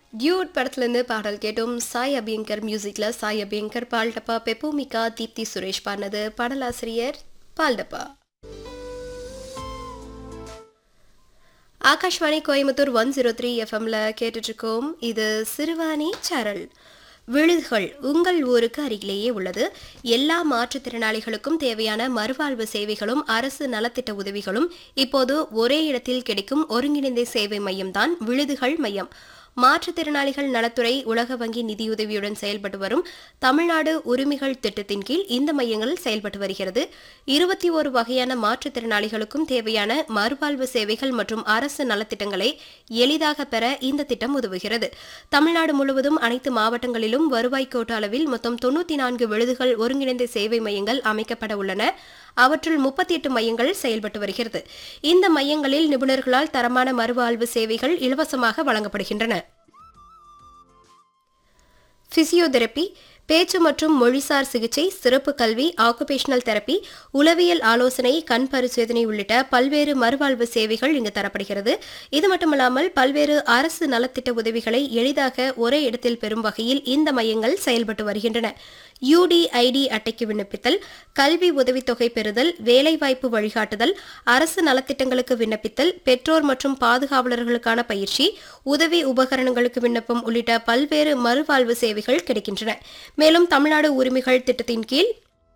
Dude படத்துலேருந்து பாடல் கேட்டோம் சாய் அபியங்கர் மியூசிக்கில் சாய் அபியங்கர் பால்டப்பா பெப்போமிகா தீப்தி சுரேஷ் பாடினது பாடலாசிரியர் Paaldabba Akashvani Coimbatore one zero three எஃப்எம்ல கேட்டுட்ருக்கோம் இது சிறுவாணி சரல் விழுதுகள் உங்கள் ஊருக்கு அருகிலேயே உள்ளது எல்லா மாற்றுத்திறனாளிகளுக்கும் தேவையான மறுவாழ்வு சேவைகளும் அரசு நலத்திட்ட உதவிகளும் இப்போது ஒரே இடத்தில் கிடைக்கும் ஒருங்கிணைந்த சேவை மையம்தான் விழுதுகள் மையம் மாற்றுத்திறனாளிகள் நலத்துறை உலக வங்கி நிதியுதவியுடன் செயல்பட்டு வரும் தமிழ்நாடு உரிமைகள் திட்டத்தின் கீழ் இந்த மையங்கள் செயல்பட்டு வருகிறது இருபத்தி ஒரு வகையான மாற்றுத்திறனாளிகளுக்கும் தேவையான மறுவாழ்வு சேவைகள் மற்றும் அரசு நலத்திட்டங்களை எளிதாக பெற இந்த திட்டம் உதவுகிறது தமிழ்நாடு முழுவதும் அனைத்து மாவட்டங்களிலும் வருவாய் கோட்ட அளவில் மொத்தம் தொண்ணூத்தி நான்கு விழுதுகள் ஒருங்கிணைந்த சேவை மையங்கள் அமைக்கப்பட உள்ளன அவற்றுள் முப்பத்தி எட்டு மையங்கள் செயல்பட்டு வருகிறது இந்த மையங்களில் நிபுணர்களால் தரமான மறுவாழ்வு சேவைகள் இலவசமாக வழங்கப்படுகின்றன பிசியோதெரப்பி பேச்சு மற்றும் மொழிசார் சிகிச்சை சிறப்பு கல்வி ஆக்குபேஷனல் தெரப்பி உளவியல் ஆலோசனை கண் பரிசோதனை உள்ளிட்ட பல்வேறு மறுவாழ்வு சேவைகள் இங்கு தரப்படுகிறது இது மட்டுமல்லாமல் பல்வேறு அரசு நலத்திட்ட உதவிகளை எளிதாக ஒரே இடத்தில் பெறும் வகையில் இந்த மையங்கள் செயல்பட்டு வருகின்றன யுடிஐடி அட்டைக்கு விண்ணப்பித்தல் கல்வி உதவித்தொகை பெறுதல் வேலைவாய்ப்பு வழிகாட்டுதல் அரசு நலத்திட்டங்களுக்கு விண்ணப்பித்தல் பெற்றோர் மற்றும் பாதுகாவலர்களுக்கான பயிற்சி உதவி உபகரணங்களுக்கு விண்ணப்பம் உள்ளிட்ட பல்வேறு மறுவாழ்வு சேவைகள் கிடைக்கின்றன மேலும் தமிழ்நாடு உரிமைகள் திட்டத்தின் கீழ்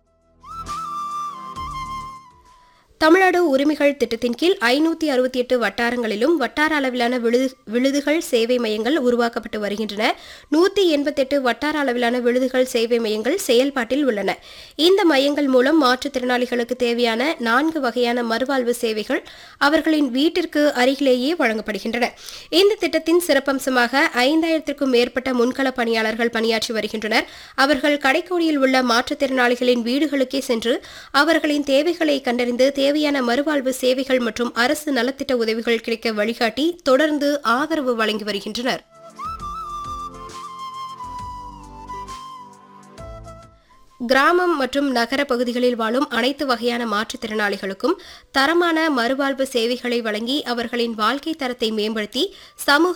தமிழ்நாடு உரிமைகள் திட்டத்தின் கீழ் ஐநூத்தி அறுபத்தி எட்டு வட்டாரங்களிலும் வட்டார அளவிலான விழுது விழுதுகள் சேவை மையங்கள் உருவாக்கப்பட்டு வருகின்றன நூத்தி எண்பத்தெட்டு வட்டார அளவிலான விழுதுகள் சேவை மையங்கள் செயல்பாட்டில் உள்ளன இந்த மையங்கள் மூலம் மாற்றுத்திறனாளிகளுக்கு தேவையான நான்கு வகையான மறுவாழ்வு சேவைகள் அவர்களின் வீட்டிற்கு அருகிலேயே வழங்கப்படுகின்றன இந்த திட்டத்தின் சிறப்பம்சமாக ஐந்தாயிரத்திற்கும் மேற்பட்ட முன்கள பணியாளர்கள் பணியாற்றி வருகின்றனர் அவர்கள் கடைக்கோடியில் உள்ள மாற்றுத்திறனாளிகளின் வீடுகளுக்கே சென்று அவர்களின் தேவைகளை கண்டறிந்து தேவையான மறுவாழ்வு சேவைகள் மற்றும் அரசு நலத்திட்ட உதவிகள் கிடைக்க வழிகாட்டி தொடர்ந்து ஆதரவு வழங்கி வருகின்றனர் கிராமம் மற்றும் நகர பகுதிகளில் வாழும் அனைத்து வகையான மாற்றுத்திறனாளிகளுக்கும் தரமான மறுவாழ்வு சேவைகளை வழங்கி அவர்களின் வாழ்க்கை தரத்தை மேம்படுத்தி சமூக